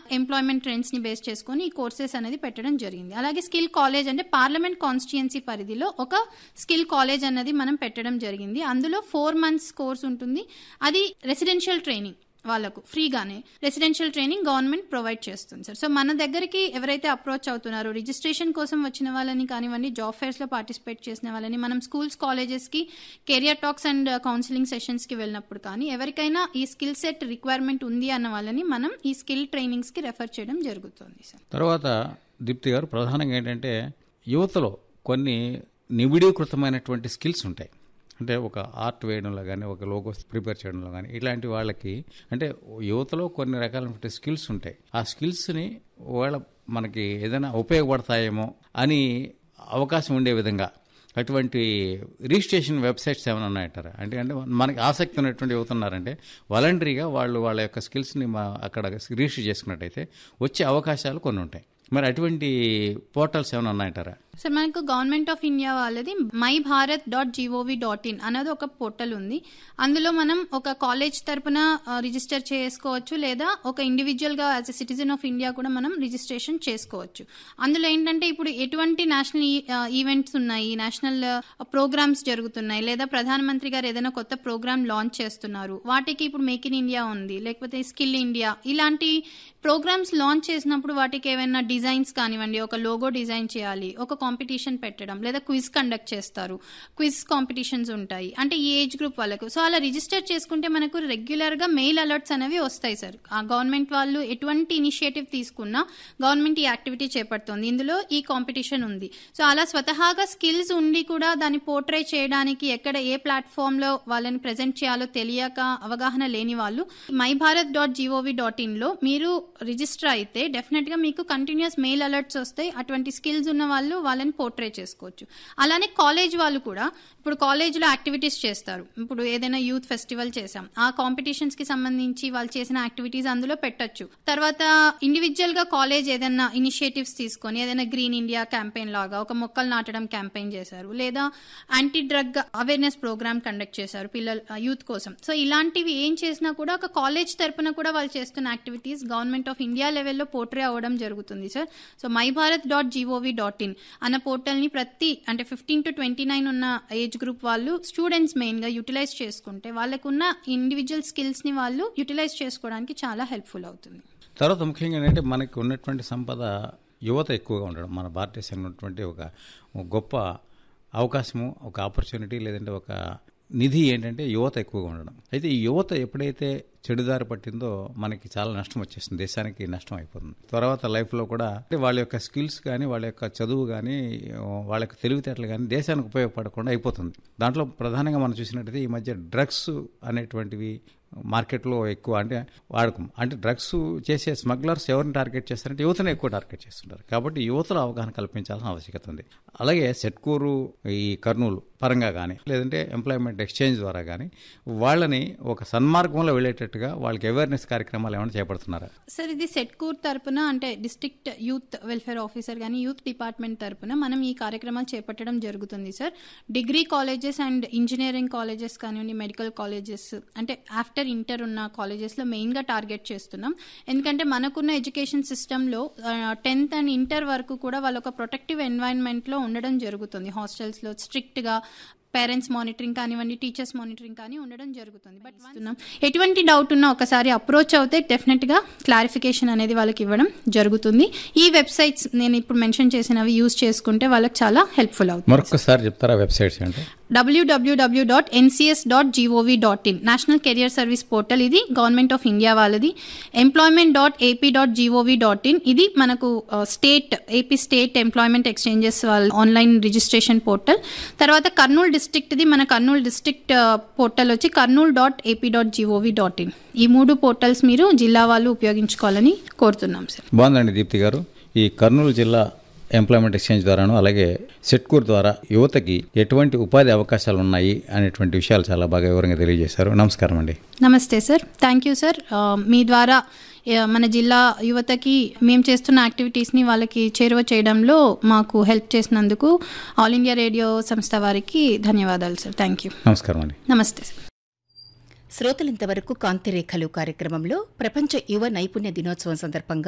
employment ట్రెండ్స్ని base చేసుకొని ఈ courses అనేది పెట్టడం జరిగింది అలాగే స్కిల్ కాలేజ్ అంటే పార్లమెంట్ కాన్స్టిట్యుయెన్సీ పరిధిలో ఒక స్కిల్ కాలేజ్ అన్నది మనం పెట్టడం జరిగింది అందులో ఫోర్ మంత్స్ కోర్స్ ఉంటుంది అది రెసిడెన్షియల్ ట్రైనింగ్ వాళ్ళకు ఫ్రీగానే రెసిడెన్షియల్ ట్రైనింగ్ గవర్నమెంట్ ప్రొవైడ్ చేస్తుంది సార్ సో మన దగ్గరికి ఎవరైతే అప్రోచ్ అవుతున్నారో రిజిస్ట్రేషన్ కోసం వచ్చిన వాళ్ళని కానివ్వండి జాబ్ ఫేర్స్లో పార్టిసిపేట్ చేసిన వాళ్ళని మనం స్కూల్స్ కాలేజెస్కి కెరియర్ టాక్స్ అండ్ కౌన్సిలింగ్ సెషన్స్కి వెళ్ళినప్పుడు కానీ ఎవరికైనా ఈ స్కిల్ సెట్ రిక్వైర్మెంట్ ఉంది అన్న వాళ్ళని మనం ఈ స్కిల్ ట్రైనింగ్స్కి రెఫర్ చేయడం జరుగుతుంది సార్ తర్వాత దీప్తి గారు ప్రధానంగా ఏంటంటే యువతలో కొన్ని నిబిడీకృతమైనటువంటి స్కిల్స్ ఉంటాయి అంటే ఒక ఆర్ట్ వేయడంలో కానీ ఒక లోగోస్ ప్రిపేర్ చేయడంలో కానీ ఇలాంటి వాళ్ళకి అంటే యువతలో కొన్ని రకాలైన స్కిల్స్ ఉంటాయి ఆ స్కిల్స్ని వాళ్ళ మనకి ఏదైనా ఉపయోగపడతాయేమో అని అవకాశం ఉండే విధంగా అటువంటి రిజిస్ట్రేషన్ వెబ్సైట్స్ ఏమైనా ఉన్నాయంటారా అంటే అంటే మనకి ఆసక్తి ఉన్నటువంటి యువత ఉన్నారంటే వాలంటరీగా వాళ్ళు వాళ్ళ యొక్క స్కిల్స్ని మా అక్కడ రిజిస్టర్ చేసుకున్నట్టయితే వచ్చే అవకాశాలు కొన్ని ఉంటాయి మరి అటువంటి పోర్టల్స్ ఏమైనా ఉన్నాయంటారా సార్ మనకు గవర్నమెంట్ ఆఫ్ ఇండియా వాళ్ళది my Bharat dot G O V dot in అనేది ఒక పోర్టల్ ఉంది అందులో మనం ఒక కాలేజ్ తరపున రిజిస్టర్ చేసుకోవచ్చు లేదా ఒక ఇండివిజువల్గా as a citizen of India కూడా మనం రిజిస్ట్రేషన్ చేసుకోవచ్చు అందులో ఏంటంటే ఇప్పుడు ఎటువంటి నేషనల్ ఈవెంట్స్ ఉన్నాయి నేషనల్ ప్రోగ్రామ్స్ జరుగుతున్నాయి లేదా ప్రధానమంత్రి గారు ఏదైనా కొత్త ప్రోగ్రామ్ లాంచ్ చేస్తున్నారు వాటికి ఇప్పుడు మేక్ ఇన్ ఇండియా ఉంది లేకపోతే స్కిల్ ఇండియా ఇలాంటి ప్రోగ్రామ్స్ లాంచ్ చేసినప్పుడు వాటికి ఏమైనా డిజైన్స్ కానివ్వండి ఒక లోగో డిజైన్ చేయాలి ఒక కాంపిటీషన్ పెట్టడం లేదా క్విజ్ కండక్ట్ చేస్తారు క్విజ్ కాంపిటీషన్స్ ఉంటాయి అంటే ఈ ఏజ్ గ్రూప్ వాళ్ళకు సో అలా రిజిస్టర్ చేసుకుంటే మనకు రెగ్యులర్గా మెయిల్ అలర్ట్స్ అనేవి వస్తాయి సార్ ఆ గవర్నమెంట్ వాళ్ళు ఎటువంటి ఇనిషియేటివ్ తీసుకున్నా గవర్నమెంట్ ఈ యాక్టివిటీ చేపడుతుంది ఇందులో ఈ కాంపిటీషన్ ఉంది సో అలా స్వతహాగా స్కిల్స్ ఉండి కూడా దాన్ని పోర్ట్రే చేయడానికి ఎక్కడ ఏ ప్లాట్ఫామ్లో వాళ్ళని ప్రజెంట్ చేయాలో తెలియక అవగాహన లేని వాళ్ళు my Bharat dot G O V dot ఇన్లో మీరు రిజిస్టర్ అయితే డెఫినెట్గా మీకు కంటిన్యూస్ మెయిల్ అలర్ట్స్ వస్తాయి అటువంటి స్కిల్స్ ఉన్న వాళ్ళు వాళ్ళని పోర్ట్రే చేసుకోవచ్చు అలానే కాలేజ్ వాళ్ళు కూడా ఇప్పుడు కాలేజ్లో యాక్టివిటీస్ చేస్తారు ఇప్పుడు ఏదైనా యూత్ ఫెస్టివల్ చేసాం ఆ కాంపిటీషన్స్ కి సంబంధించి వాళ్ళు చేసిన యాక్టివిటీస్ అందులో పెట్టొచ్చు తర్వాత ఇండివిజువల్ గా కాలేజ్ ఏదైనా ఇనిషియేటివ్స్ తీసుకొని ఏదైనా గ్రీన్ ఇండియా క్యాంపెయిన్ లాగా ఒక మొక్కలు నాటడం క్యాంపెయిన్ చేశారు లేదా anti drug awareness programme conduct చేశారు పిల్లల యూత్ కోసం సో ఇలాంటివి ఏం చేసినా కూడా ఒక కాలేజ్ తరపున కూడా వాళ్ళు చేస్తున్న యాక్టివిటీస్ గవర్నమెంట్ ఆఫ్ ఇండియా లెవెల్లో పోర్ట్రే అవ్వడం జరుగుతుంది sir so my Bharat dot G O V dot in అన్న పోర్టల్ని ప్రతి అంటే ఫిఫ్టీన్ టు ట్వంటీ నైన్ ఉన్న ఏజ్ గ్రూప్ వాళ్ళు స్టూడెంట్స్ మెయిన్గా యూటిలైజ్ చేసుకుంటే వాళ్ళకున్న ఇండివిజువల్ స్కిల్స్ని వాళ్ళు యూటిలైజ్ చేసుకోవడానికి చాలా హెల్ప్ఫుల్ అవుతుంది తర్వాత ముఖ్యంగా ఏంటంటే మనకి ఉన్నటువంటి సంపద యువత ఎక్కువగా ఉండడం మన భారతదేశంలో ఉన్నటువంటి ఒక గొప్ప అవకాశము ఒక ఆపర్చునిటీ లేదంటే ఒక నిధి ఏంటంటే యువత ఎక్కువగా ఉండడం అయితే ఈ యువత ఎప్పుడైతే చెడుదారి పట్టిందో మనకి చాలా నష్టం వచ్చేస్తుంది దేశానికి నష్టం అయిపోతుంది తర్వాత లైఫ్లో కూడా అంటే వాళ్ళ యొక్క స్కిల్స్ కానీ వాళ్ళ యొక్క చదువు కానీ వాళ్ళ యొక్క తెలివితేటలు కానీ దేశానికి ఉపయోగపడకుండా అయిపోతుంది దాంట్లో ప్రధానంగా మనం చూసినట్టయితే ఈ మధ్య డ్రగ్స్ అనేటువంటివి మార్కెట్లో ఎక్కువ అంటే వాడకం అంటే డ్రగ్స్ చేసే స్మగ్లర్స్ ఎవరిని టార్గెట్ చేస్తారంటే యువతను ఎక్కువ టార్గెట్ చేస్తుంటారు కాబట్టి యువతలో అవగాహన కల్పించాల్సిన ఆవశ్యకత ఉంది అలాగే సెట్కూరు ఈ కర్నూలు పరంగా కానీ లేదంటే ఎంప్లాయ్మెంట్ ఎక్స్చేంజ్ ద్వారా కానీ వాళ్ళని ఒక సన్మార్గంలో వెళ్ళేటట్టుగా వాళ్ళకి అవేర్నెస్ కార్యక్రమాలు ఏమైనా చేపడుతున్నారా సార్ ఇది సెట్కూర్ తరపున అంటే డిస్ట్రిక్ట్ యూత్ వెల్ఫేర్ ఆఫీసర్ కానీ యూత్ డిపార్ట్మెంట్ తరపున మనం ఈ కార్యక్రమాలు చేపట్టడం జరుగుతుంది sir degree colleges and engineering colleges కానివ్వండి మెడికల్ కాలేజెస్ అంటే ఆఫ్టర్ ఇంటర్ ఉన్న కాలేజెస్లో మెయిన్గా టార్గెట్ చేస్తున్నాం ఎందుకంటే మనకున్న ఎడ్యుకేషన్ సిస్టంలో టెన్త్ అండ్ ఇంటర్ వరకు కూడా వాళ్ళ ఒక ప్రొటెక్టివ్ ఎన్వైరన్మెంట్లో ఉండడం జరుగుతుంది హాస్టల్స్లో స్ట్రిక్ట్గా పేరెంట్స్ మానిటరింగ్ కానివ్వండి టీచర్స్ మానిటరింగ్ కానీ ఉండడం జరుగుతుంది బట్ ఇస్తున్నాం ఎటువంటి డౌట్ ఉన్నా ఒకసారి అప్రోచ్ అవుతే డెఫినెట్గా క్లారిఫికేషన్ అనేది వాళ్ళకి ఇవ్వడం జరుగుతుంది ఈ వెబ్సైట్స్ నేను ఇప్పుడు మెన్షన్ చేసినవి యూజ్ చేసుకుంటే వాళ్ళకి చాలా హెల్ప్ఫుల్ అవుతుంది మరొకసారి చెప్తారా వెబ్సైట్స్ అంటే W W W dot N C S dot G O V dot in national career service portal ఇది గవర్నమెంట్ ఆఫ్ ఇండియా వాళ్ళది employment dot A P dot G O V dot in ఇది మనకు state A P state employment exchanges వాళ్ళ ఆన్లైన్ రిజిస్ట్రేషన్ పోర్టల్ తర్వాత కర్నూలు డిస్ట్రిక్ట్ది మన కర్నూలు డిస్ట్రిక్ట్ పోర్టల్ వచ్చి Kurnool dot A P dot G O V dot in ఈ మూడు పోర్టల్స్ మీరు జిల్లా వాళ్ళు ఉపయోగించుకోవాలని కోరుతున్నాం సార్ బాగుందండి దీప్తి గారు ఈ కర్నూలు జిల్లా ఎంప్లాయ్మెంట్ ఎక్స్చేంజ్ ద్వారాను అలాగే సెట్కూర్ ద్వారా యువతకి ఎటువంటి ఉపాధి అవకాశాలు ఉన్నాయి అనేటువంటి విషయాలు చాలా బాగా వివరంగా తెలియజేశారు నమస్కారం అండి నమస్తే సార్ థ్యాంక్ యూ సార్ మీ ద్వారా మన జిల్లా యువతకి మేము చేస్తున్న యాక్టివిటీస్ని వాళ్ళకి చేరువ చేయడంలో మాకు హెల్ప్ చేసినందుకు ఆల్ ఇండియా రేడియో సంస్థ వారికి ధన్యవాదాలు సార్ థ్యాంక్ యూ నమస్కారం అండి నమస్తే సార్ శ్రోతలింతవరకు కాంతిరేఖలు కార్యక్రమంలో ప్రపంచ యువ నైపుణ్య దినోత్సవం సందర్భంగా